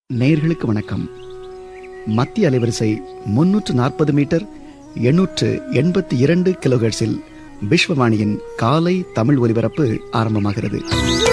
நேயர்களுக்கு வணக்கம் மத்திய அலைவரிசை முன்னூற்று நாற்பது மீட்டர் எண்ணூற்று எண்பத்தி இரண்டு கிலோஹெர்ட்ஸில் விஸ்வவாணியின் காலை தமிழ் ஒலிபரப்பு ஆரம்பமாகிறது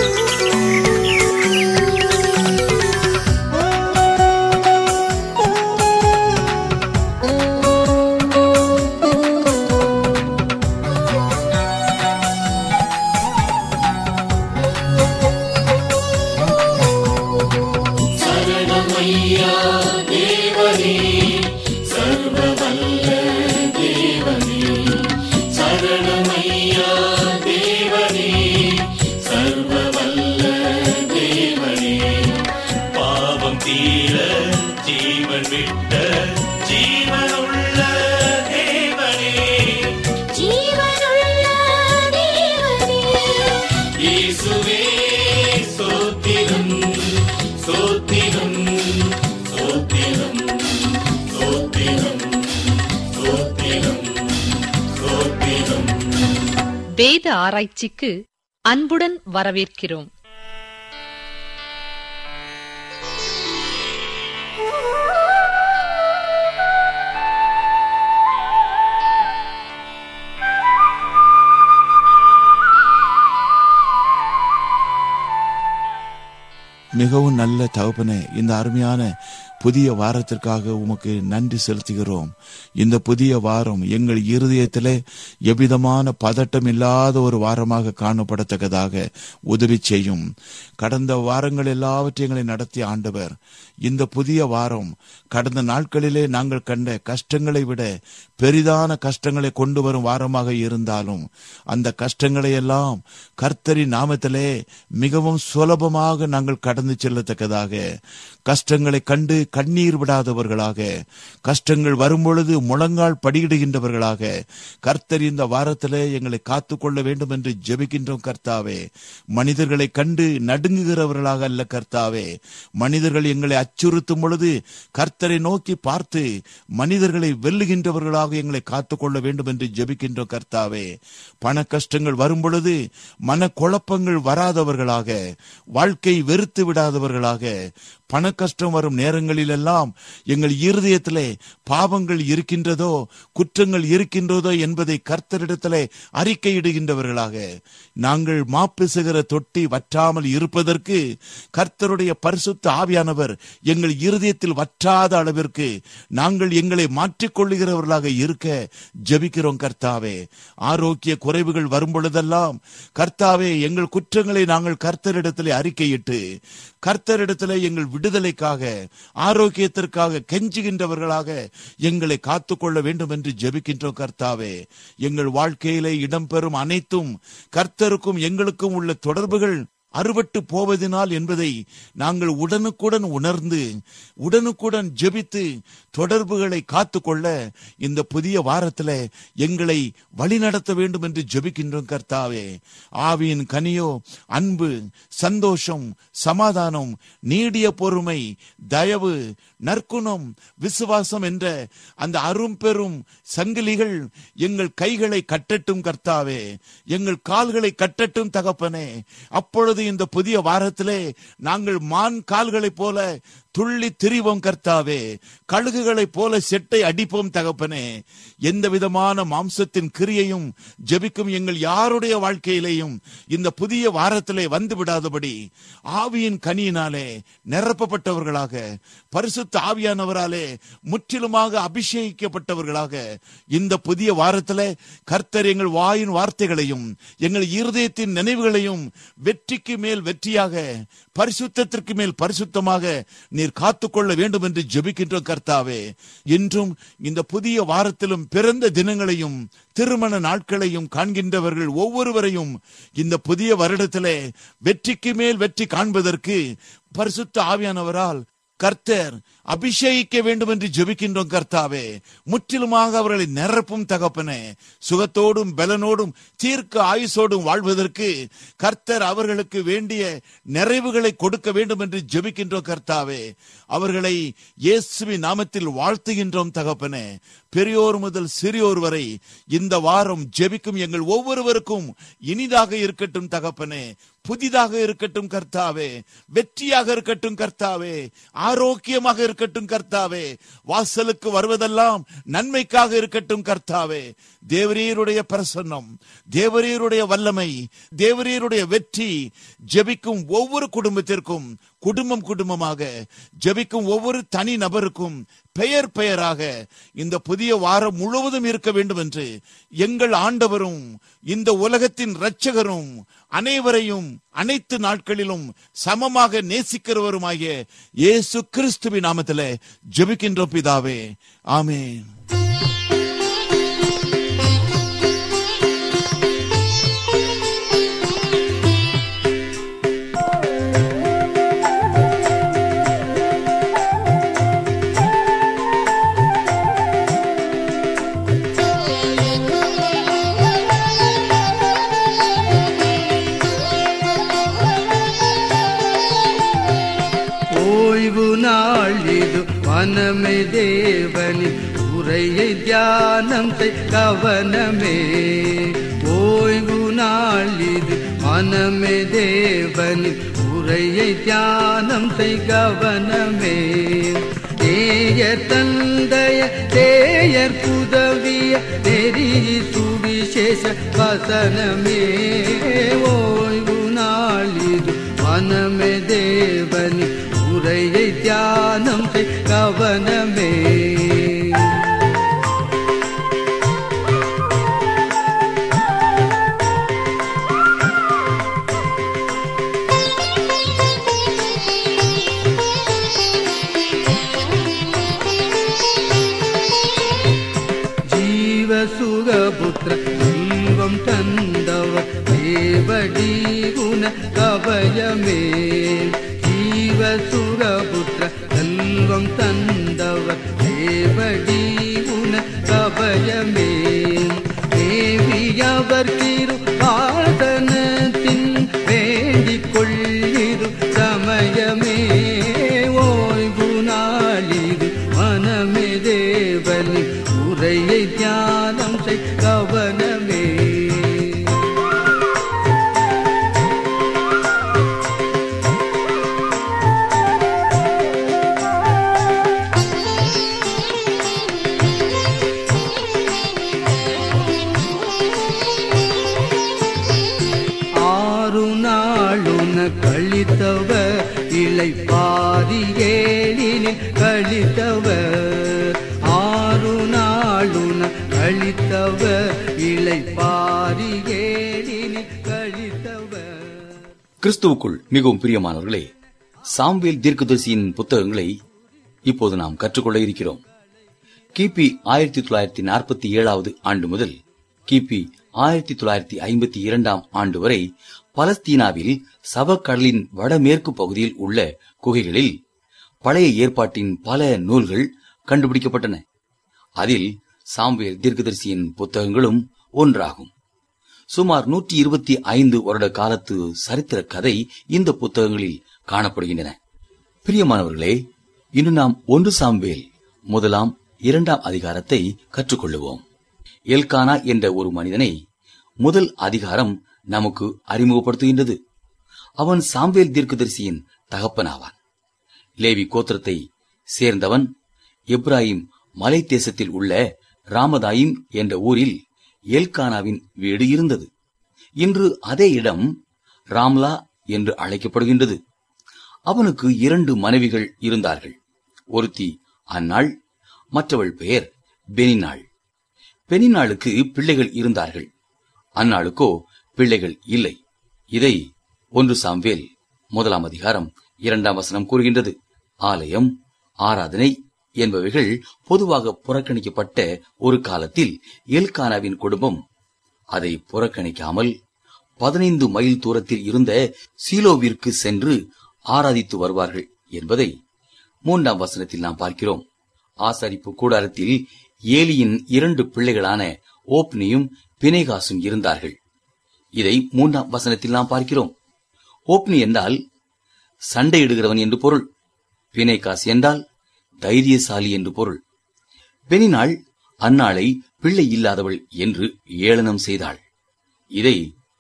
பாவம் தீர ஜீவன் விட்ட ஜீவனுள்ள தேவனே ஜீவனுள்ள தேவனே இயேசுவே சோத்திரம் சோத்திரம் சோத்திரம் சோத்திரம் சோத்திரம் சோத்திரம் வேத ஆராய்ச்சிக்கு அன்புடன் வரவேற்கிறோம் மிகவும் நல்ல தகப்பனே இந்த அருமையான புதிய வாரத்திற்காக உமக்கு நன்றி செலுத்துகிறோம் இந்த புதிய வாரம் எங்கள் இருதயத்திலே எவ்விதமான பதட்டம் இல்லாத ஒரு வாரமாக காணப்படத்தக்கதாக உதவி செய்யும் கடந்த வாரங்கள் எல்லாவற்றையும் எங்களை நடத்திய ஆண்டவர் இந்த புதிய வாரம் கடந்த நாட்களிலே நாங்கள் கண்ட கஷ்டங்களை விட பெரிதான கஷ்டங்களை கொண்டு வரும் வாரமாக இருந்தாலும் அந்த கஷ்டங்களை எல்லாம் கர்த்தரின் நாமத்திலே மிகவும் சுலபமாக நாங்கள் கடந்து செல்லத்தக்கதாக கஷ்டங்களை கண்டு கண்ணீர் விடாதவர்களாக கஷ்டங்கள் வரும்பொழுது முழங்கால் படியிடுகின்றவர்களாக கர்த்தர் இந்த வாரத்திலே எங்களை காத்துக்கொள்ள வேண்டும் என்று ஜெபிக்கின்றோம் கர்த்தாவே மனிதர்களை கண்டு நடுங்குகிறவர்களாக அல்ல கர்த்தாவே மனிதர்கள் எங்களை அச்சுறுத்தும் பொழுது கர்த்தரை நோக்கி பார்த்து மனிதர்களை வெல்லுகின்றவர்களாக எங்களை காத்துக்கொள்ள வேண்டும் என்று ஜெபிக்கின்றோம் கர்த்தாவே பண கஷ்டங்கள் வரும் பொழுது மன குழப்பங்கள் வராதவர்களாக வாழ்க்கை வெறுத்து விடாதவர்களாக பண கஷ்டம் வரும் நேரங்களில் எல்லாம் எங்கள் இருதயத்திலே பாவங்கள் இருக்கின்றதோ குற்றங்கள் இருக்கின்றதோ என்பதை கர்த்தரிடத்திலே அறிக்கையிடுகின்றவர்களாக நாங்கள் மாப்பிசுகிற தொட்டி வற்றாமல் இருப்பதற்கு கர்த்தருடைய பரிசுத்த ஆவியானவர் எங்கள் இருதயத்தில் வற்றாத அளவிற்கு நாங்கள் எங்களை மாற்றிக்கொள்ளுகிறவர்களாக இருக்க ஜெபிக்கிறோம் கர்த்தாவே ஆரோக்கிய குறைவுகள் வரும் பொழுதெல்லாம் கர்த்தாவே எங்கள் குற்றங்களை நாங்கள் கர்த்தரிடத்திலே அறிக்கையிட்டு கர்த்தரிடத்திலே எங்கள் விடுதலைக்காக ஆரோக்கியத்திற்காக கெஞ்சுகின்றவர்களாக எங்களை காத்துக்கொள்ள வேண்டும் என்று ஜெபிக்கின்றோம் கர்த்தாவே எங்கள் வாழ்க்கையிலே இடம்பெறும் அனைத்தும் கர்த்தருக்கும் எங்களுக்கும் உள்ள தொடர்புகள் அறுபட்டு போவதினால் என்பதை நாங்கள் உடனுக்குடன் உணர்ந்து உடனுக்குடன் ஜெபித்து தொடர்புகளை காத்துக்கொள்ள இந்த புதிய வாரத்தில் எங்களை வழிநடத்த வேண்டும் என்று ஜெபிக்கின்றோம் கர்த்தாவே ஆவியின் கனியோ அன்பு சந்தோஷம் சமாதானம் நீடிய பொறுமை தயவு நற்குணம் விசுவாசம் என்ற அந்த அரும்பெரும் சங்கிலிகள் எங்கள் கைகளை கட்டட்டும் கர்த்தாவே எங்கள் கால்களை கட்டட்டும் தகப்பனே அப்பொழுது இந்த புதிய வாரத்திலே நாங்கள் மான் கால்களைப் போல துள்ளி திரிவோம் கர்த்தாவே கழுகுகளைப் போல செட்டை அடிப்போம் தகப்பனே எந்த விதமான மாம்சத்தின் கிரியையும் ஜெபிக்கும் எங்கள் யாருடைய வாழ்க்கையிலேயும் இந்த புதிய வாரத்திலே வந்து விடாதபடி ஆவியின் கனியினாலே நிரப்பப்பட்டவர்களாக பரிசுத்த ஆவியானவராலே முற்றிலுமாக அபிஷேகிக்கப்பட்டவர்களாக இந்த புதிய வாரத்திலே கர்த்தர் எங்கள் வாயின் வார்த்தைகளையும் எங்கள் இருதயத்தின் நினைவுகளையும் வெற்றிக்கு மேல் வெற்றியாக பரிசுத்தத்திற்கு மேல் பரிசுத்தமாக நீர் காத்துக்கொள்ள வேண்டும் என்று ஜெபிக்கின்றோம் கர்த்தாவே இன்றும் இந்த புதிய வாரத்திலும் பிறந்த தினங்களையும் திருமண நாட்களையும் காண்கின்றவர்கள் ஒவ்வொருவரையும் இந்த புதிய வருடத்திலே வெற்றிக்கு மேல் வெற்றி காண்பதற்கு பரிசுத்த ஆவியானவரால் கர்த்தர் அபிஷேகிக்க வேண்டும் என்று ஜெபிக்கின்றோம் கர்த்தாவே முற்றிலுமாக அவர்களை நிரப்பும் தகப்பனே சுகத்தோடும் பலனோடும் தீர்க்க ஆயுசோடும் வாழ்வதற்கு கர்த்தர் அவர்களுக்கு வேண்டிய நிறைவுகளை கொடுக்க வேண்டும் என்று ஜெபிக்கின்றோம் கர்த்தாவே அவர்களை இயேசுவின் நாமத்தில் வாழ்த்துகின்றோம் தகப்பனே பெரியோர் முதல் சிறியோர் வரை இந்த வாரம் ஜெபிக்கும் எங்கள் ஒவ்வொருவருக்கும் இனிதாக இருக்கட்டும் தகப்பனே புதிதாக இருக்கட்டும் கர்த்தாவே வெற்றியாக இருக்கட்டும் கர்த்தாவே ஆரோக்கியமாக இருக்கட்டும் கர்த்தாவே வாசலுக்கு வருவதெல்லாம் நன்மைக்காக இருக்கட்டும் கர்த்தாவே தேவரீருடைய பிரசன்னம் தேவரீருடைய வல்லமை தேவரீருடைய வெற்றி ஜெபிக்கும் ஒவ்வொரு குடும்பத்திற்கும் குடும்பம் குடும்பமாக ஜெபிக்கும் ஒவ்வொரு தனி நபருக்கும் பெயர் பெயராக இந்த புதிய வாரம் முழுவதும் இருக்க வேண்டும் என்று எங்கள் ஆண்டவரும் இந்த உலகத்தின் இரட்சகரும் அனைவரையும் அனைத்து நாட்களிலும் சமமாக நேசிக்கிறவருமாகிய இயேசு கிறிஸ்துவின் நாமத்திலே ஜெபிக்கின்றோம் பிதாவே ஆமென் ஓய்வு நாள் இது வனமே தேவனின் உரையை தியானம் செய் கவனமே ஓய்வு நாள் இது மனமே தேவனின் உரையை தியானம் செய் கவனமே தேயர் தந்தைய தேயர் புதவிய நெறி சுவிசேஷ வசனமே ஓய்வு நாள் இது மனமே தேவனி உரையை தியானம் செய் கவனமே ஜீவ சுகபுத்திர செல்வம் தந்தவர் தேவடி குண கவயமே ஜீவ சுகபுத்திர செல்வம் தந்தவர் தேவடி குண கவயமே தேவியவர் திரு பாதனத்தின் வேண்டிக் கொள்ளிரு சமயமே ஓய்வு நாளிது மனமே தேவனி உரையை தியானம் செய் கவனமே ஆறு நாளுன கழித்தவர் இலை பாதியேழினில் கழித்தவர் ஆறு நாளுன கழித்தவர் இலை பாதியேழினில் கழித்தவர் கிறிஸ்துவுக்குள் மிகவும் பிரியமானவர்களே சாம்வேல் தீர்க்கதரிசியின் புத்தகங்களை இப்போது நாம் கற்றுக்கொள்ள இருக்கிறோம் கிபி ஆயிரத்தி தொள்ளாயிரத்தி நாற்பத்தி ஏழாவது ஆண்டு முதல் கிபி ஆயிரத்தி தொள்ளாயிரத்தி ஐம்பத்தி இரண்டாம் ஆண்டு வரை பலஸ்தீனாவில் சவக்கடலின் வடமேற்கு பகுதியில் உள்ள குகைகளில் பழைய ஏற்பாட்டின் பல நூல்கள் கண்டுபிடிக்கப்பட்டன அதில் சாம்வேல் தீர்க்கதரிசியின் புத்தகங்களும் ஒன்றாகும் சுமார் நூற்றி இருபத்தி ஐந்து வருட காலத்து சரித்திர கதை இந்த புத்தகங்களில் காணப்படுகின்றன பிரியமானவர்களே இன்று நாம் ஒன்று சாம்வேல் முதலாம் இரண்டாம் அதிகாரத்தை கற்றுக்கொள்ளுவோம் எல்கானா என்ற ஒரு மனிதனை முதல் அதிகாரம் நமக்கு அறிமுகப்படுத்துகின்றது அவன் சாம்வேல் தீர்க்கதரிசியின் தகப்பனாவான் லேவி கோத்திரத்தை சேர்ந்தவன் எப்ராஹிம் மலை தேசத்தில் உள்ள ராமதாயிம் என்ற ஊரில் எல்கானாவின் வீடு இருந்தது இன்று அதே இடம் ராம்லா என்று அழைக்கப்படுகின்றது அவனுக்கு இரண்டு மனைவிகள் இருந்தார்கள் ஒருத்தி அன்னாள் மற்றவள் பெயர் பெனினாள் பெனினாளுக்கு பிள்ளைகள் இருந்தார்கள் அன்னாளுக்கோ பிள்ளைகள் இல்லை இதை ஒன்று சாம்வேல் முதலாம் அதிகாரம் இரண்டாம் வசனம் கூறுகின்றது ஆலயம் ஆராதனை என்பவைகள் பொதுவாக புறக்கணிக்கப்பட்ட ஒரு காலத்தில் எல்கானாவின் குடும்பம் அதை புறக்கணிக்காமல் பதினைந்து மைல் தூரத்தில் இருந்த சீலோவிற்கு சென்று ஆராதித்து வருவார்கள் என்பதை மூன்றாம் வசனத்தில் நாம் பார்க்கிறோம் ஆசரிப்பு கூடாரத்தில் ஏலியின் இரண்டு பிள்ளைகளான ஓப்னியும் பினேகாசும் இருந்தார்கள் இதை மூன்றாம் வசனத்தில் நாம் பார்க்கிறோம் ஓப்னி என்றால் சண்டையிடுகிறவன் என்று பொருள் பினேகாஸ் என்றால் தைரியசாலி என்று பொருள் பெனினாள் அன்னாளை பிள்ளை இல்லாதவள் என்று ஏளனம் செய்தாள் இதை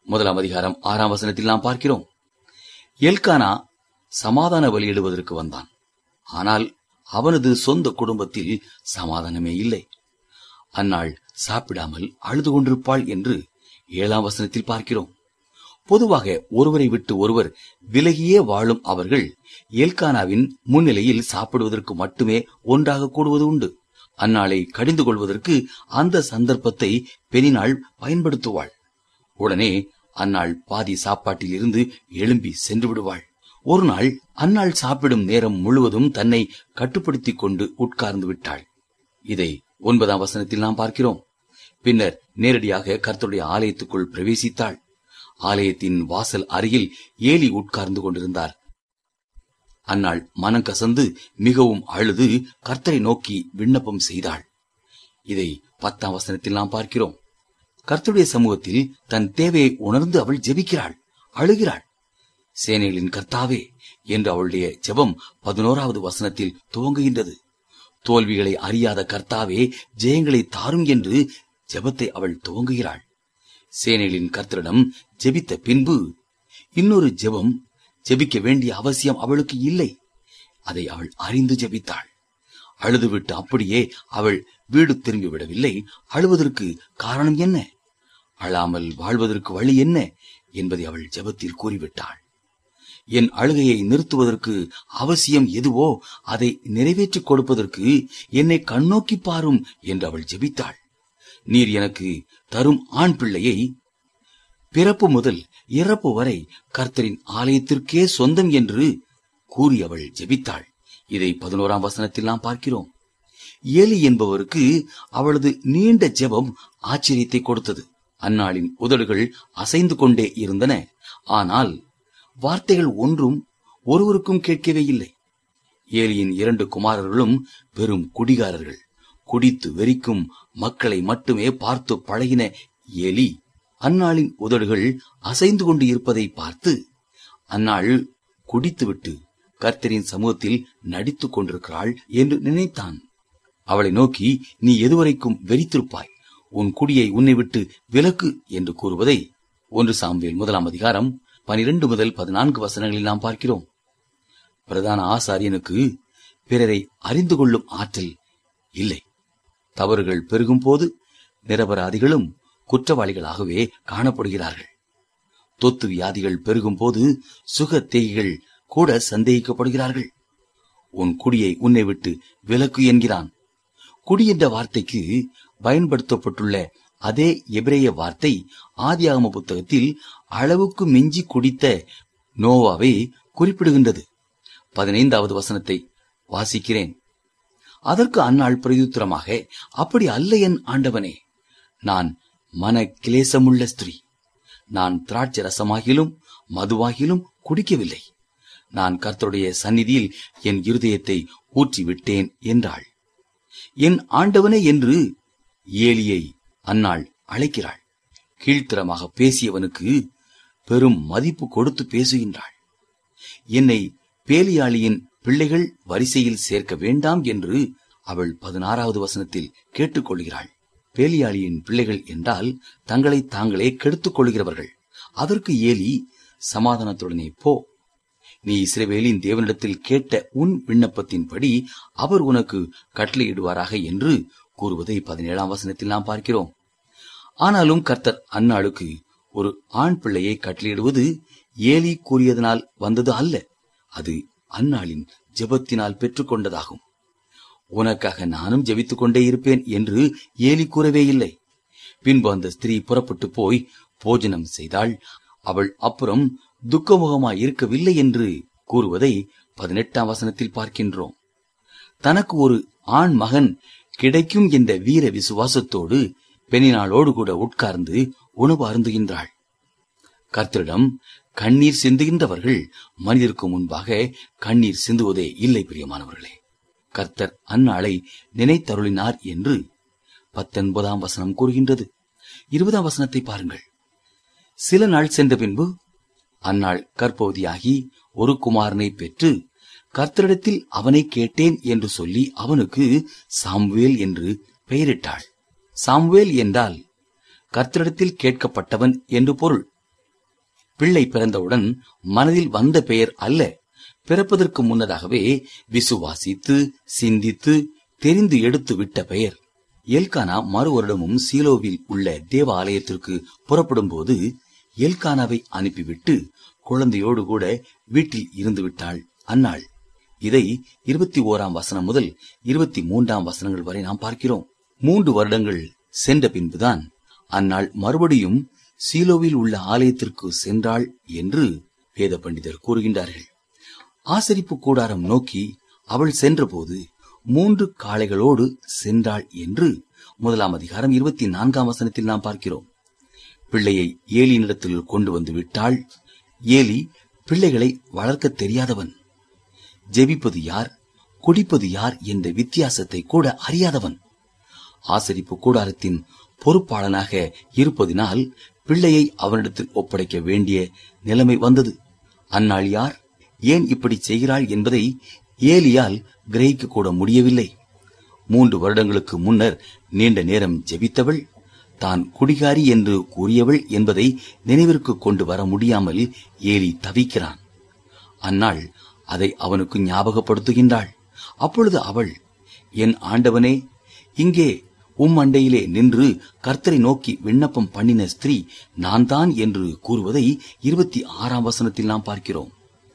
முதலாம் அதிகாரம் ஆறாம் வசனத்தில் நாம் பார்க்கிறோம் எல்கானா சமாதான பலியிடுவதற்கு வந்தான் ஆனால் அவனது சொந்த குடும்பத்தில் சமாதானமே இல்லை அந்நாள் சாப்பிடாமல் அழுது கொண்டிருப்பாள் என்று ஏழாம் வசனத்தில் பார்க்கிறோம் பொதுவாக ஒருவரை விட்டு ஒருவர் விலகியே வாழும் அவர்கள் எல்கானாவின் முன்னிலையில் சாப்பிடுவதற்கு மட்டுமே ஒன்றாக கூடுவது உண்டு அந்நாளை கடிந்து கொள்வதற்கு அந்த சந்தர்ப்பத்தை பெனினாள் பயன்படுத்துவாள் உடனே அந்நாள் பாதி சாப்பாட்டில் இருந்து எழும்பி சென்று விடுவாள் ஒரு நாள் அந்நாள் சாப்பிடும் நேரம் முழுவதும் தன்னை கட்டுப்படுத்திக் கொண்டு உட்கார்ந்து விட்டாள் இதை ஒன்பதாம் வசனத்தில் நாம் பார்க்கிறோம் பின்னர் நேரடியாக கர்த்தருடைய ஆலயத்துக்குள் பிரவேசித்தாள் ஆலயத்தின் வாசல் அருகில் ஏலி உட்கார்ந்து கொண்டிருந்தார் அந்நாள் மனம் கசந்து மிகவும் அழுது கர்த்தரை நோக்கி விண்ணப்பம் செய்தாள் இதை பத்தாம் வசனத்தில் நாம் பார்க்கிறோம் கர்த்தருடைய சமூகத்தில் தன் தேவையை உணர்ந்து அவள் ஜெபிக்கிறாள் அழுகிறாள் சேனைகளின் கர்த்தாவே என்று அவளுடைய ஜெபம் பதினோராவது வசனத்தில் துவங்குகின்றது தோல்விகளை அறியாத கர்த்தாவே ஜெயங்களை தாரும் என்று ஜெபத்தை அவள் துவங்குகிறாள் சேனைகளின் கர்த்தரிடம் ஜெபித்த பின்பு இன்னொரு ஜெபம் ஜெபிக்க வேண்டிய அவசியம் அவளுக்கு இல்லை அதை அவள் அறிந்து ஜெபித்தாள் அழுதுவிட்டு அப்படியே அவள் வீடு திரும்பி விடவில்லை அழுவதற்கு காரணம் என்ன அழாமல் வாழ்வதற்கு வழி என்ன என்பதை அவள் ஜெபத்தில் கூறிவிட்டாள் என் அழுகையை நிறுத்துவதற்கு அவசியம் எதுவோ அதை நிறைவேற்றிக் கொடுப்பதற்கு என்னை கண்ணோக்கி பாரும் என்று அவள் ஜெபித்தாள் நீர் எனக்கு தரும் ஆண் பிள்ளையை பிறப்பு முதல் இறப்பு வரை கர்த்தரின் ஆலயத்திற்கே சொந்தம் என்று கூறி அவள் ஜெபித்தாள் இதை பதினோராம் வசனத்தில் நாம் பார்க்கிறோம் ஏலி என்பவருக்கு அவளது நீண்ட ஜெபம் ஆச்சரியத்தை கொடுத்தது அந்நாளின் உதடுகள் அசைந்து கொண்டே இருந்தன ஆனால் வார்த்தைகள் ஒன்றும் ஒருவருக்கும் கேட்கவே இல்லை ஏலியின் இரண்டு குமாரர்களும் பெரும் குடிகாரர்கள் குடித்து வெறிக்கும் மக்களை மட்டுமே பார்த்து பழகின ஏலி அந்நாளின் உதடுகள் அசைந்து கொண்டு இருப்பதை பார்த்து அந்நாள் குடித்துவிட்டு கர்த்தரின் சமூகத்தில் நடித்துக் கொண்டிருக்கிறாள் என்று நினைத்தான் அவளை நோக்கி நீ எதுவரைக்கும் வெறித்திருப்பாய் உன் குடியை உன்னை விட்டு விலக்கு என்று கூறுவதை ஒன்று சாம்பேல் முதலாம் அதிகாரம் பனிரெண்டு முதல் பதினான்கு வசனங்களில் நாம் பார்க்கிறோம் பிரதான ஆசாரியனுக்கு பிறரை அறிந்து கொள்ளும் ஆற்றல் இல்லை தவறுகள் பெருகும் போது நிரபராதிகளும் குற்றவாளிகளாகவே காணப்படுகிறார்கள் தொத்து வியாதிகள் பெருகும் போது சுக தேகிகள் கூட சந்தேகிக்கப்படுகிறார்கள் உன் குடியை உன்னை விட்டு விலக்கு என்கிறான் குடி என்ற வார்த்தைக்கு பயன்படுத்தப்பட்டுள்ள அதே எபிரேய வார்த்தை ஆதியாகம புத்தகத்தில் அளவுக்கு மிஞ்சி குடித்த நோவாவை குறிப்பிடுகின்றது பதினைந்தாவது வசனத்தை வாசிக்கிறேன் அதற்கு அந்நாள் பிரதியுத்தரமாக அப்படி அல்ல என் ஆண்டவனே நான் மன கிளேசமுள்ள ஸ்திரீ நான் திராட்சை ரசமாகிலும் மதுவாகிலும் குடிக்கவில்லை நான் கர்த்தருடைய சந்நிதியில் என் இருதயத்தை ஊற்றி விட்டேன் என்றாள் என் ஆண்டவனே என்று ஏலியை அன்னாள் அழைக்கிறாள் கீழ்த்தரமாக பேசியவனுக்கு பெரும் மதிப்பு கொடுத்து பேசுகின்றாள் என்னை பேலியாளியின் பிள்ளைகள் வரிசையில் சேர்க்க வேண்டாம் என்று அவள் பதினாறாவது வசனத்தில் கேட்டுக்கொள்கிறாள் பேலியாளியின் பிள்ளைகள் என்றால் தங்களை தாங்களே கெடுத்துக் கொள்கிறவர்கள் அதற்கு ஏலி சமாதானத்துடனே போ நீ இஸ்ரவேலின் தேவனிடத்தில் கேட்ட உன் விண்ணப்பத்தின்படி அவர் உனக்கு கட்டளையிடுவாராக என்று கூறுவதை பதினேழாம் வசனத்தில் நாம் பார்க்கிறோம் ஆனாலும் கர்த்தர் அந்நாளுக்கு ஒரு ஆண் பிள்ளையை கட்டளையிடுவது ஏலி கூறியதனால் வந்தது அல்ல அது அந்நாளின் ஜெபத்தினால் பெற்றுக்கொண்டதாகும் உனக்காக நானும் ஜெபித்துக் கொண்டே இருப்பேன் என்று ஏலி கூறவே இல்லை பின்பு அந்த ஸ்திரீ புறப்பட்டு போய் போஜனம் செய்தாள் அவள் அப்புறம் துக்கமுகமாய் இருக்கவில்லை என்று கூறுவதை பதினெட்டாம் வசனத்தில் பார்க்கின்றோம் தனக்கு ஒரு ஆண் மகன் கிடைக்கும் என்ற வீர விசுவாசத்தோடு பெண்ணினாளோடு கூட உட்கார்ந்து உணவு அருந்துகின்றாள் கர்த்தரிடம் கண்ணீர் சிந்துகின்றவர்கள் மனிதருக்கு முன்பாக கண்ணீர் சிந்துவதே இல்லை பிரியமானவர்களே கர்த்தர் அந்நாளை நினைத்தருளினார் என்று பத்தொன்பதாம் வசனம் கூறுகின்றது இருபதாம் வசனத்தை பாருங்கள் சில நாள் சென்ற பின்பு அந்நாள் கற்பவதியாகி ஒரு குமாரனை பெற்று கர்த்தரிடத்தில் அவனை கேட்டேன் என்று சொல்லி அவனுக்கு சாம்வேல் என்று பெயரிட்டாள் சாம்வேல் என்றால் கர்த்தரிடத்தில் கேட்கப்பட்டவன் என்று பொருள் பிள்ளை பிறந்தவுடன் மனதில் வந்த பெயர் அல்ல பிறப்பதற்கு முன்னதாகவே விசுவாசித்து சிந்தித்து தெரிந்து எடுத்து விட்ட பெயர் எல்கானா மறு வருடமும் சீலோவில் உள்ள தேவ ஆலயத்திற்கு புறப்படும் போது எல்கானாவை அனுப்பிவிட்டு குழந்தையோடு கூட வீட்டில் இருந்து விட்டாள் அன்னாள் இதை இருபத்தி ஓராம் வசனம் முதல் இருபத்தி மூன்றாம் வசனங்கள் வரை நாம் பார்க்கிறோம் மூன்று வருடங்கள் சென்ற பின்புதான் அந்நாள் மறுபடியும் சீலோவில் உள்ள ஆலயத்திற்கு சென்றாள் என்று வேத பண்டிதர் கூறுகின்றார்கள் ஆசரிப்பு கூடாரம் நோக்கி அவள் சென்றபோது மூன்று காளைகளோடு சென்றாள் என்று முதலாம் அதிகாரம் இருபத்தி நான்காம் வசனத்தில் நாம் பார்க்கிறோம் பிள்ளையை ஏலியினிடத்தில் கொண்டு வந்து விட்டாள் ஏலி பிள்ளைகளை வளர்க்க தெரியாதவன் ஜெபிப்பது யார் குடிப்பது யார் என்ற வித்தியாசத்தை கூட அறியாதவன் ஆசரிப்பு கூடாரத்தின் பொறுப்பாளனாக இருப்பதினால் பிள்ளையை அவனிடத்தில் ஒப்படைக்க வேண்டிய நிலைமை வந்தது அந்நாள் யார் ஏன் இப்படி செய்கிறாள் என்பதை ஏலியால் கிரகிக்க கூட முடியவில்லை மூன்று வருடங்களுக்கு முன்னர் நீண்ட நேரம் ஜெபித்தவள் தான் குடிகாரி என்று கூறியவள் என்பதை நினைவிற்கு கொண்டு வர முடியாமல் ஏலி தவிக்கிறான் அந்நாள் அதை அவனுக்கு ஞாபகப்படுத்துகின்றாள் அப்பொழுது அவள் என் ஆண்டவனே இங்கே உம் அண்டையிலே நின்று கர்த்தரை நோக்கி விண்ணப்பம் பண்ணின ஸ்திரீ நான் தான் என்று கூறுவதை இருபத்தி ஆறாம் வசனத்தில் நாம் பார்க்கிறோம்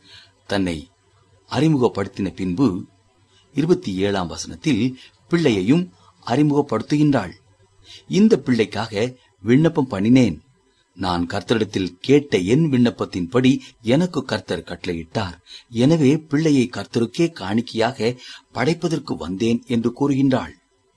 தன்னை அறிமுகப்படுத்தின பின்பு இருபத்தி ஏழாம் வசனத்தில் பிள்ளையையும் அறிமுகப்படுத்துகின்றாள் இந்த பிள்ளைக்காக விண்ணப்பம் பண்ணினேன் நான் கர்த்தரிடத்தில் கேட்ட என் விண்ணப்பத்தின்படி எனக்கு கர்த்தர் கட்டளையிட்டார் எனவே பிள்ளையை கர்த்தருக்கே காணிக்கையாக படைப்பதற்கு வந்தேன் என்று கூறுகின்றாள்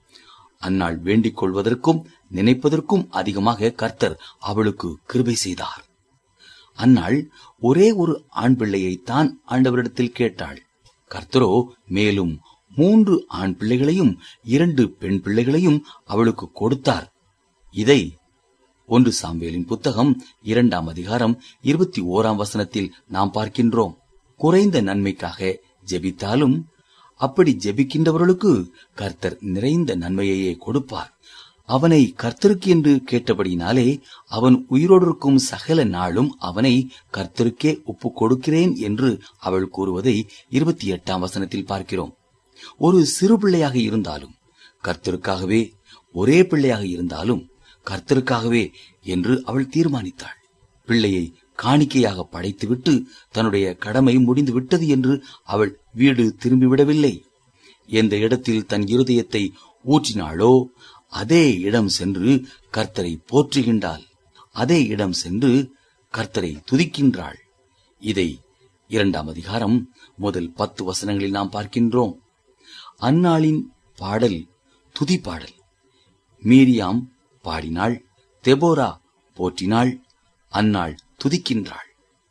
அந்நாள் வேண்டிக் கொள்வதற்கும் நினைப்பதற்கும் அதிகமாக கர்த்தர் அவளுக்கு கிருபை செய்தார் அந்நாள் ஒரே ஒரு ஆண் பிள்ளையைத்தான் ஆண்டவரிடத்தில் கேட்டாள் கர்த்தரோ மேலும் மூன்று ஆண் பிள்ளைகளையும் இரண்டு பெண் பிள்ளைகளையும் அவளுக்கு கொடுத்தார் இதை ஒன்று சாம்பேலின் புத்தகம் இரண்டாம் அதிகாரம் இருபத்தி ஓராம் வசனத்தில் நாம் பார்க்கின்றோம் குறைந்த நன்மைக்காக ஜெபித்தாலும் அப்படி ஜெபிக்கின்றவர்களுக்கு கர்த்தர் நிறைந்த நன்மையையே கொடுப்பார் அவனை கர்த்தருக்கு என்று கேட்டபடியினாலே அவன் உயிரோடு இருக்கும் சகல நாளும் அவனை கர்த்தருக்கே ஒப்புக் கொடுக்கிறேன் என்று அவள் கூறுவதை இருபத்தி எட்டாம் வசனத்தில் பார்க்கிறோம் ஒரு சிறு பிள்ளையாக இருந்தாலும் கர்த்தருக்காகவே ஒரே பிள்ளையாக இருந்தாலும் கர்த்தருக்காகவே என்று அவள் தீர்மானித்தாள் பிள்ளையை காணிக்கையாக படைத்துவிட்டு தன்னுடைய கடமை முடிந்து விட்டது என்று அவள் வீடு திரும்பிவிடவில்லை எந்த இடத்தில் தன் இருதயத்தை ஊற்றினாளோ அதே இடம் சென்று கர்த்தரை போற்றுகின்றாள் அதே இடம் சென்று கர்த்தரை துதிக்கின்றாள் இதை இரண்டாம் அதிகாரம் முதல் பத்து வசனங்களில் நாம் பார்க்கின்றோம் அந்நாளின் பாடல் துதி பாடல் மீரியாம் பாடினாள் தெபோரா போற்றினாள் அந்நாள் துதிக்கின்றாள்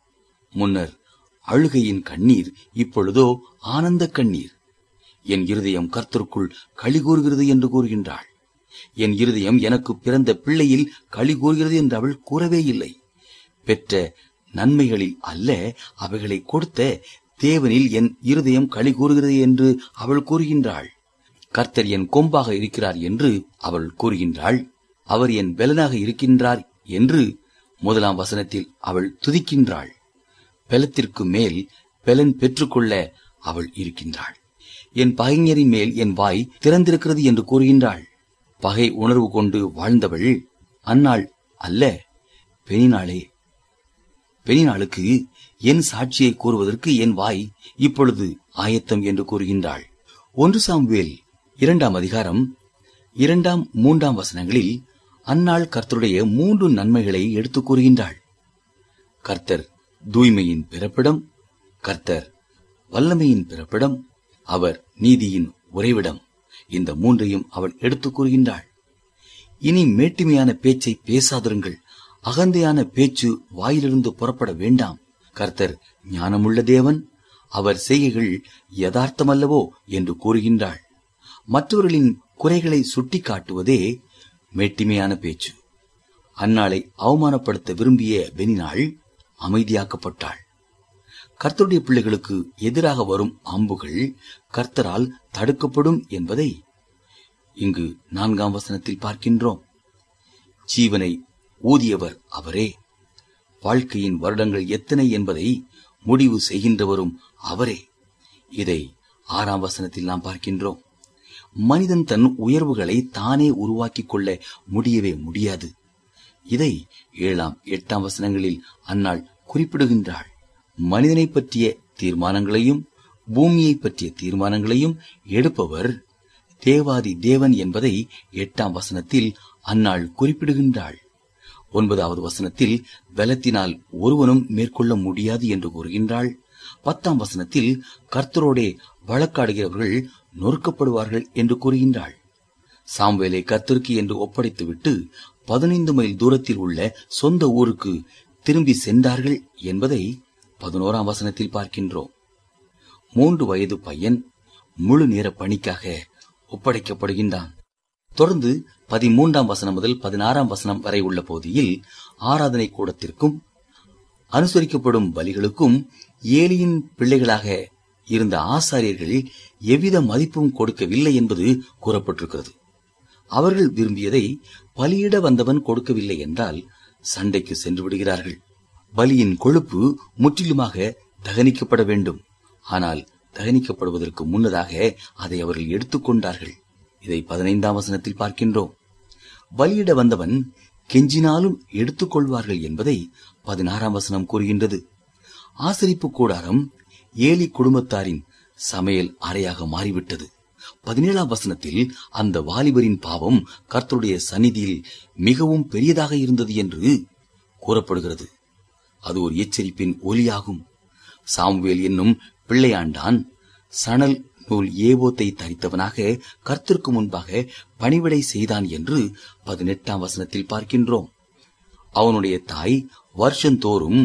முன்னர் அழுகையின் கண்ணீர் இப்பொழுதோ ஆனந்த கண்ணீர் என் இருதயம் கர்த்தருக்குள் களி கூறுகிறது என்று கூறுகின்றாள் என் இருதயம் எனக்கு பிறந்த பிள்ளையில் களி கூறுகிறது என்று அவள் கூறவே இல்லை பெற்ற நன்மைகளில் அல்ல அவைகளை கொடுத்த தேவனில் என் இருதயம் களி கூறுகிறது என்று அவள் கூறுகின்றாள் கர்த்தர் என் கொம்பாக இருக்கிறார் என்று அவள் கூறுகின்றாள் அவர் என் பெலனாக இருக்கின்றார் என்று முதலாம் வசனத்தில் அவள் துதிக்கின்றாள் பெலத்திற்கு மேல் பெலன் பெற்றுக்கொள்ள அவள் இருக்கின்றாள் என் பகைஞரின் மேல் என் வாய் திறந்திருக்கிறது என்று கூறுகின்றாள் பகை உணர்வு கொண்டு வாழ்ந்தவள் அந்நாள் அல்ல பெணினாளே பெணினாளுக்கு என் சாட்சியை கூறுவதற்கு என் வாய் இப்பொழுது ஆயத்தம் என்று கூறுகின்றாள் ஒன்று சாம்வேல் இரண்டாம் அதிகாரம் இரண்டாம் மூன்றாம் வசனங்களில் அந்நாள் கர்த்தருடைய மூன்று நன்மைகளை எடுத்துக் கூறுகின்றாள் கர்த்தர் தூய்மையின் பிறப்பிடம் கர்த்தர் வல்லமையின் பிறப்பிடம் அவர் நீதியின் உறைவிடம் இந்த மூன்றையும் அவள் எடுத்துக் கூறுகின்றாள் இனி மேட்டுமையான பேச்சை பேசாதிருங்கள் அகந்தையான பேச்சு வாயிலிருந்து புறப்பட வேண்டாம் கர்த்தர் ஞானமுள்ள தேவன் அவர் செய்கைகள் யதார்த்தமல்லவோ என்று கூறுகின்றாள் மற்றவர்களின் குறைகளை சுட்டிக்காட்டுவதே மேட்டிமையான பேச்சு அந்நாளை அவமானப்படுத்த விரும்பிய பெனினாள் அமைதியாக்கப்பட்டாள் கர்த்தருடைய பிள்ளைகளுக்கு எதிராக வரும் அம்புகள் கர்த்தரால் தடுக்கப்படும் என்பதை இங்கு நான்காம் வசனத்தில் பார்க்கின்றோம் ஜீவனை ஊதியவர் அவரே வாழ்க்கையின் வருடங்கள் எத்தனை என்பதை முடிவு செய்கின்றவரும் அவரே இதை ஆறாம் வசனத்தில் நாம் பார்க்கின்றோம் மனிதன் தன் உயர்வுகளை தானே உருவாக்கிக் கொள்ள முடியவே முடியாது இதை ஏழாம் எட்டாம் வசனங்களில் அன்னாள் குறிப்பிடுகின்றாள் மனிதனை பற்றிய தீர்மானங்களையும் பூமியை பற்றிய தீர்மானங்களையும் எடுப்பவர் தேவாதி தேவன் என்பதை எட்டாம் வசனத்தில் அன்னாள் குறிப்பிடுகின்றாள் ஒன்பதாவது வசனத்தில் பலத்தினால் ஒருவனும் மேற்கொள்ள முடியாது என்று கூறுகின்றாள் பத்தாம் வசனத்தில் கர்த்தரோடே வழக்காடுகிறவர்கள் நொறுக்கப்படுவார்கள் என்று கூறுகின்றாள் சாம்வேலை கர்த்தருக்கு என்று ஒப்படைத்துவிட்டு பதினைந்து மைல் தூரத்தில் உள்ள சொந்த ஊருக்கு திரும்பி சென்றார்கள் என்பதை பதினோராம் வசனத்தில் பார்க்கின்றோம் மூன்று வயது பையன் முழு நேர பணிக்காக ஒப்படைக்கப்படுகின்றான் தொடர்ந்து பதிமூன்றாம் வசனம் முதல் பதினாறாம் வசனம் வரை உள்ள பகுதியில் ஆராதனை கூடத்திற்கும் அனுசரிக்கப்படும் பலிகளுக்கும் ஏலியின் பிள்ளைகளாக இருந்த ஆசாரியர்கள் எவ்வித மதிப்பும் கொடுக்கவில்லை என்பது கூறப்பட்டிருக்கிறது அவர்கள் விரும்பியதை பலியிட வந்தவன் கொடுக்கவில்லை என்றால் சண்டைக்கு சென்று விடுகிறார்கள் பலியின் கொழுப்பு முற்றிலுமாக தகனிக்கப்பட வேண்டும் ஆனால் தகனிக்கப்படுவதற்கு முன்னதாக அதை அவர்கள் எடுத்துக்கொண்டார்கள் இதை பதினைந்தாம் வசனத்தில் பார்க்கின்றோம் பலியிட வந்தவன் கெஞ்சினாலும் எடுத்துக்கொள்வார்கள் என்பதை பதினாறாம் வசனம் கூறுகின்றது ஆசரிப்பு கூடாரம் ஏலி குடும்பத்தாரின் சமையல் அறையாக மாறிவிட்டது பதினேழாம் வசனத்தில் அந்த வாலிபரின் பாவம் கர்த்தருடைய சந்நிதியில் மிகவும் பெரியதாக இருந்தது என்று கூறப்படுகிறது அது ஒரு எச்சரிப்பின் ஒலியாகும் சாமுவேல் என்னும் பிள்ளையாண்டான் சணல் நூல் ஏவோத்தை தரித்தவனாக கர்த்தருக்கு முன்பாக பணிவிடை செய்தான் என்று பதினெட்டாம் வசனத்தில் பார்க்கின்றோம் அவனுடைய தாய் வருஷந்தோறும்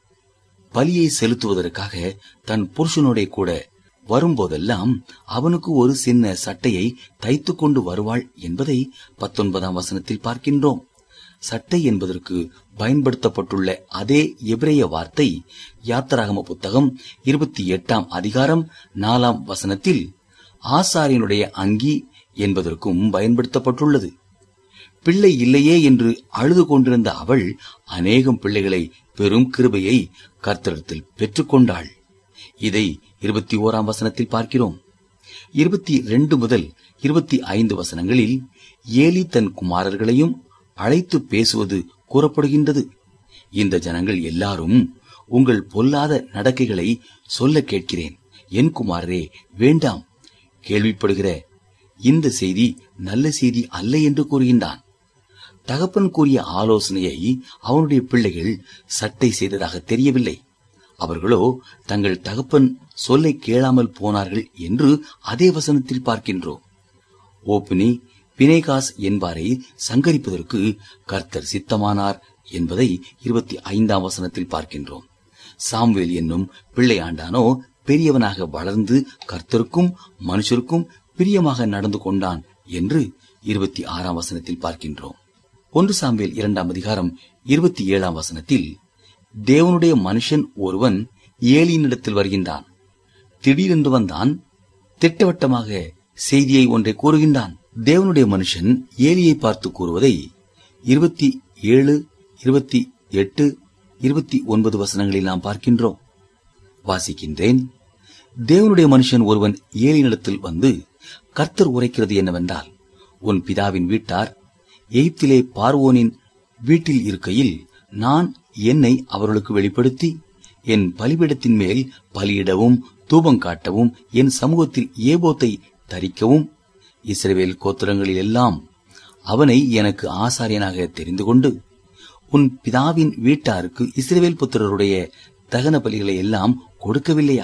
பலியை செலுத்துவதற்காக தன் புருஷனோட கூட வரும்போதெல்லாம் அவனுக்கு ஒரு சின்ன சட்டையை தைத்து கொண்டு வருவாள் என்பதை பத்தொன்பதாம் வசனத்தில் பார்க்கின்றோம் சட்டை என்பதற்கு பயன்படுத்தப்பட்டுள்ள அதே எபிரேய வார்த்தை யாத்திராகம புத்தகம் இருபத்தி எட்டாம் அதிகாரம் நாலாம் வசனத்தில் ஆசாரியனுடைய அங்கி என்பதற்கும் பயன்படுத்தப்பட்டுள்ளது பிள்ளை இல்லையே என்று அழுது கொண்டிருந்த அவள் அநேகம் பிள்ளைகளை பெரும் கிருபையை கர்த்தரத்தில் பெற்றுக்கொண்டாள் இதை இருபத்தி ஓராம் வசனத்தில் பார்க்கிறோம் இருபத்தி ரெண்டு முதல் இருபத்தி ஐந்து வசனங்களில் ஏலி தன் குமாரர்களையும் அழைத்து பேசுவது கூறப்படுகின்றது இந்த ஜனங்கள் எல்லாரும் உங்கள் பொல்லாத நடக்கைகளை சொல்ல கேட்கிறேன் என் குமாரரே வேண்டாம் கேள்விப்படுகிற இந்த செய்தி நல்ல செய்தி அல்ல என்று கூறுகின்றான் தகப்பன் கூறிய ஆலோசனையை அவனுடைய பிள்ளைகள் சட்டை செய்ததாக தெரியவில்லை அவர்களோ தங்கள் தகப்பன் சொல்லை கேளாமல் போனார்கள் என்று அதே வசனத்தில் பார்க்கின்றோம் ஓப்பினி பினேகாஸ் என்பாரை சங்கரிப்பதற்கு கர்த்தர் சித்தமானார் என்பதை இருபத்தி ஐந்தாம் வசனத்தில் பார்க்கின்றோம் சாம்வேல் என்னும் பிள்ளையாண்டானோ பெரியவனாக வளர்ந்து கர்த்தருக்கும் மனுஷருக்கும் பிரியமாக நடந்து கொண்டான் என்று இருபத்தி ஆறாம் வசனத்தில் பார்க்கின்றோம் ஒன்று சாம்வேல் இரண்டாம் அதிகாரம் இருபத்தி ஏழாம் வசனத்தில் தேவனுடைய மனுஷன் ஒருவன் ஏலியினிடத்தில் வருகின்றான் திடீரென்று வந்தான் திட்டவட்டமாக செய்தியை ஒன்றை கூறுகின்றான் தேவனுடைய மனுஷன் ஏலியை பார்த்து கூறுவதை இருபத்தி ஏழு இருபத்தி எட்டு இருபத்தி ஒன்பது வசனங்களில் நாம் பார்க்கின்றோம் வாசிக்கின்றேன் தேவனுடைய மனுஷன் ஒருவன் ஏலியினிடத்தில் வந்து கர்த்தர் உரைக்கிறது என்னவென்றால் உன் பிதாவின் வீட்டார் எகிப்திலே பார்வோனின் வீட்டில் இருக்கையில் நான் என்னை அவர்களுக்கு வெளிப்படுத்தி என் பலிபீடத்தின் மேல் பலியிடவும் தூபம் காட்டவும் என் சமூகத்தில் ஏபோத்தை தரிக்கவும் இஸ்ரவேல் கோத்திரங்களில் எல்லாம் அவனை எனக்கு ஆசாரியனாக தெரிந்து கொண்டு உன் பிதாவின் வீட்டாருக்கு இஸ்ரவேல் புத்திரருடைய தகன பலிகளை எல்லாம் கொடுக்கவில்லையா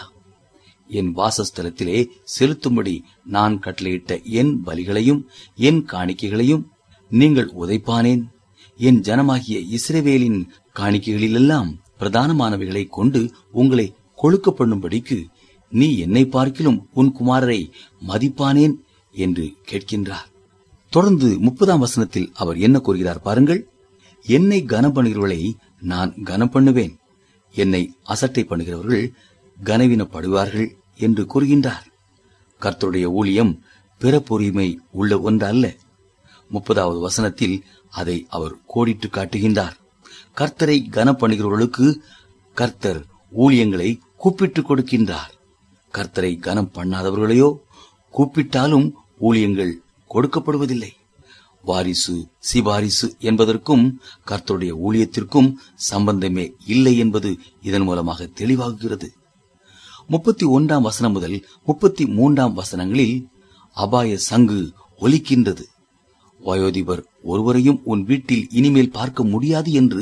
என் வாசஸ்தலத்திலே செலுத்தும்படி நான் கட்டளையிட்ட என் பலிகளையும் என் காணிக்கைகளையும் நீங்கள் உதைப்பானேன் என் ஜனமாகிய இஸ்ரவேலின் காணிக்கைகளிலெல்லாம் பிரதானமானவைகளை கொண்டு உங்களை கொழுக்க பண்ணும்படிக்கு நீ என்னை பார்க்கிலும் உன் குமாரரை மதிப்பானேன் என்று கேட்கின்றார் தொடர்ந்து முப்பதாம் வசனத்தில் அவர் என்ன கூறுகிறார் பாருங்கள் என்னை கனம் பண்ணுகிறவர்களை நான் கனம் பண்ணுவேன் என்னை அசட்டை பண்ணுகிறவர்கள் கனவீனப்படுவார்கள் என்று கூறுகின்றார் கர்த்தருடைய ஊழியம் பிறப்புரிமை உள்ள ஒன்று அல்ல முப்பதாவது வசனத்தில் அதை அவர் கோடிட்டு காட்டுகின்றார் கர்த்தரை கனப்படுகிறவர்களுக்கு கர்த்தர் ஊழியங்களை கூப்பிட்டுக் கொடுக்கின்றார் கர்த்தரை கனம் பண்ணாதவர்களையோ கூப்பிட்டாலும் ஊழியங்கள் கொடுக்கப்படுவதில்லை வாரிசு சிபாரிசு என்பதற்கும் கர்த்தருடைய ஊழியத்திற்கும் சம்பந்தமே இல்லை என்பது இதன் மூலமாக தெளிவாகுகிறது முப்பத்தி ஒன்றாம் வசனம் முதல் முப்பத்தி மூன்றாம் வசனங்களில் அபாய சங்கு ஒலிக்கின்றது வயோதிபர் ஒருவரையும் உன் வீட்டில் இனிமேல் பார்க்க முடியாது என்று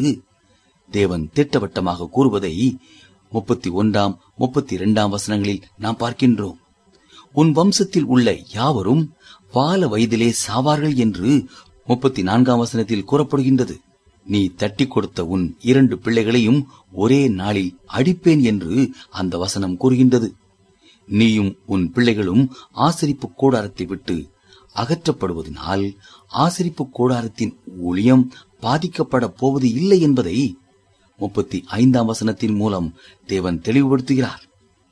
தேவன் திட்டவட்டமாக கூறுவதை முப்பத்தி ஒன்றாம் முப்பத்தி இரண்டாம் வசனங்களில் நாம் பார்க்கின்றோம் உன் வம்சத்தில் உள்ள யாவரும் வால வயதிலே சாவார்கள் என்று முப்பத்தி நான்காம் வசனத்தில் கூறப்படுகின்றது நீ தட்டி கொடுத்த உன் இரண்டு பிள்ளைகளையும் ஒரே நாளில் அடிப்பேன் என்று அந்த வசனம் கூறுகின்றது நீயும் உன் பிள்ளைகளும் ஆசரிப்பு கூடாரத்தை விட்டு அகற்றப்படுவதனால் ஆசரிப்பு கூடாரத்தின் ஊழியம் பாதிக்கப்பட போவது இல்லை என்பதை முப்பத்தி ஐந்தாம் வசனத்தின் மூலம் தேவன் தெளிவுபடுத்துகிறார்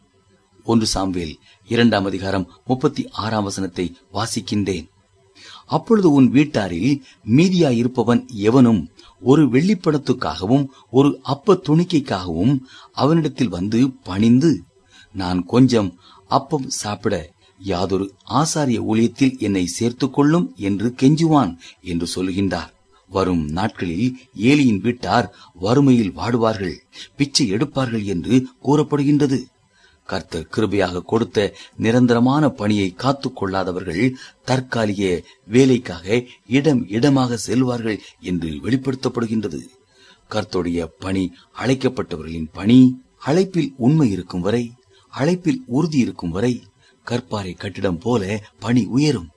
ஒன்று சாம்வேல் இரண்டாம் அதிகாரம் முப்பத்தி ஆறாம் வசனத்தை வாசிக்கின்றேன் அப்பொழுது உன் வீட்டாரில் மீதியாயிருப்பவன் எவனும் ஒரு வெள்ளிப்படத்துக்காகவும் ஒரு அப்ப துணிக்கைக்காகவும் அவனிடத்தில் வந்து பணிந்து நான் கொஞ்சம் அப்பம் சாப்பிட யாதொரு ஆசாரிய ஊழியத்தில் என்னை சேர்த்துக் கொள்ளும் என்று கெஞ்சுவான் என்று சொல்லுகின்றார் வரும் நாட்களில் ஏலியின் வீட்டார் வறுமையில் வாடுவார்கள் பிச்சை எடுப்பார்கள் என்று கூறப்படுகின்றது கர்த்தர் கிருபையாக கொடுத்த நிரந்தரமான பணியை காத்துக் கொள்ளாதவர்கள் தற்காலிக வேலைக்காக இடம் இடமாக செல்வார்கள் என்று வெளிப்படுத்தப்படுகின்றது கர்த்தருடைய பணி அழைக்கப்பட்டவர்களின் பணி அழைப்பில் உண்மை இருக்கும் வரை அழைப்பில் உறுதி இருக்கும் வரை கற்பாறை கட்டிடம் போல பணி உயரும்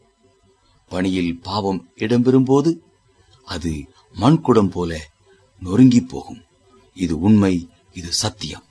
பணியில் பாவம் இடம்பெறும்போது அது மண்குடம் போல நொறுங்கிப் போகும் இது உண்மை இது சத்தியம்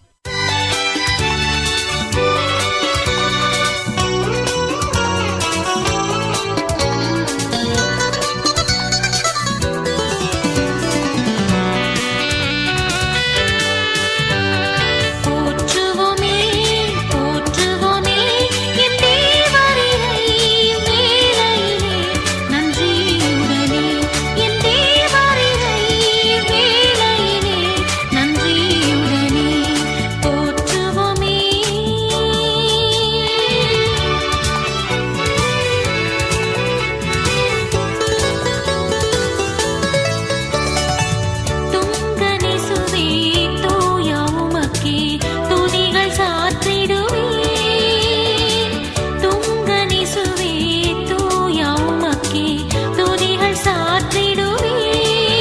போற்றுவோமே போற்றுவோமே என் தேவரினை வேளையிலே நன்றியுடனே என் தேவரினை வேளையிலே நன்றியுடனே போற்றுவோமே துங்கனிசுவே தூய உமக்கே துதிகள் சாற்றிடுவேன் துங்கனிசுவே தூய உமக்கே துதிகள் சாற்றிடுவேன்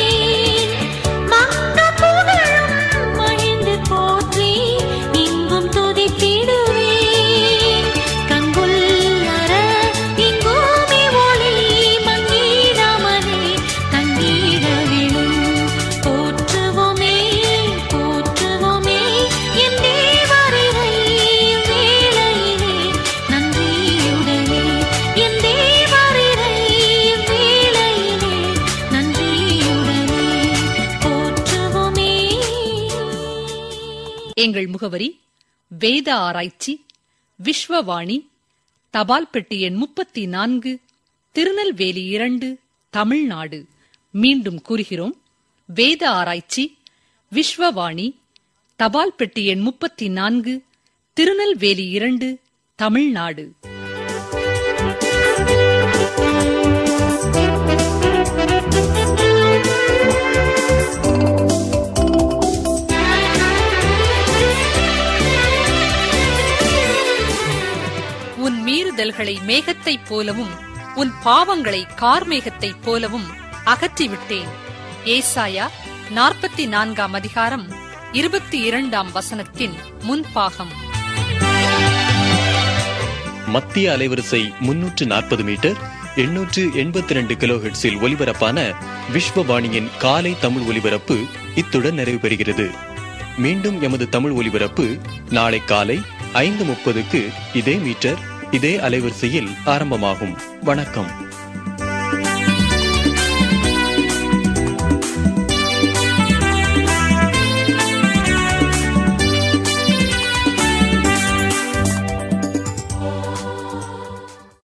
மங்க புகழும் மகிழ்ந்து போற்றி இங்கும் துதித்திடுவேன் கங்குல்லற இங்குமே ஒளி மங்கிடாமலே தங்கிட விழும் போற்றுவோமே போற்றுவோமே என் தேவரினை வேளையிலே நன்றியுடனே என் தேவரினை வேளையிலே நன்றியுடனே போற்றுவோமே எங்கள் முகவரி வேத ஆராய்ச்சி விஸ்வவாணி தபால் பெட்டி எண் முப்பத்தி நான்கு திருநெல்வேலி இரண்டு தமிழ்நாடு மீண்டும் கூறுகிறோம் வேத ஆராய்ச்சி விஸ்வவாணி தபால் பெட்டி எண் முப்பத்தி நான்கு திருநெல்வேலி இரண்டு தமிழ்நாடு உன் மீறுதல்களை மேகத்தைப் போலவும் உன் பாவங்களை கார்மேகத்தைப் போலவும் அகற்றிவிட்டேன் ஏசாயா நாற்பத்தி நான்காம் அதிகாரம் இருபத்தி இரண்டாம் வசனத்தின் முன்பாகம் மத்திய அலைவரிசை முன்னூற்று நாற்பது மீட்டர் எண்ணூற்று எண்பத்தி ரெண்டு கிலோஹெட்ஸில் ஒலிபரப்பான விஸ்வவாணியின் காலை தமிழ் ஒலிபரப்பு இத்துடன் நிறைவு பெறுகிறது மீண்டும் எமது தமிழ் ஒலிபரப்பு நாளை காலை ஐந்து முப்பதுக்கு இதே மீட்டர் இதே அலைவரிசையில் ஆரம்பமாகும் வணக்கம்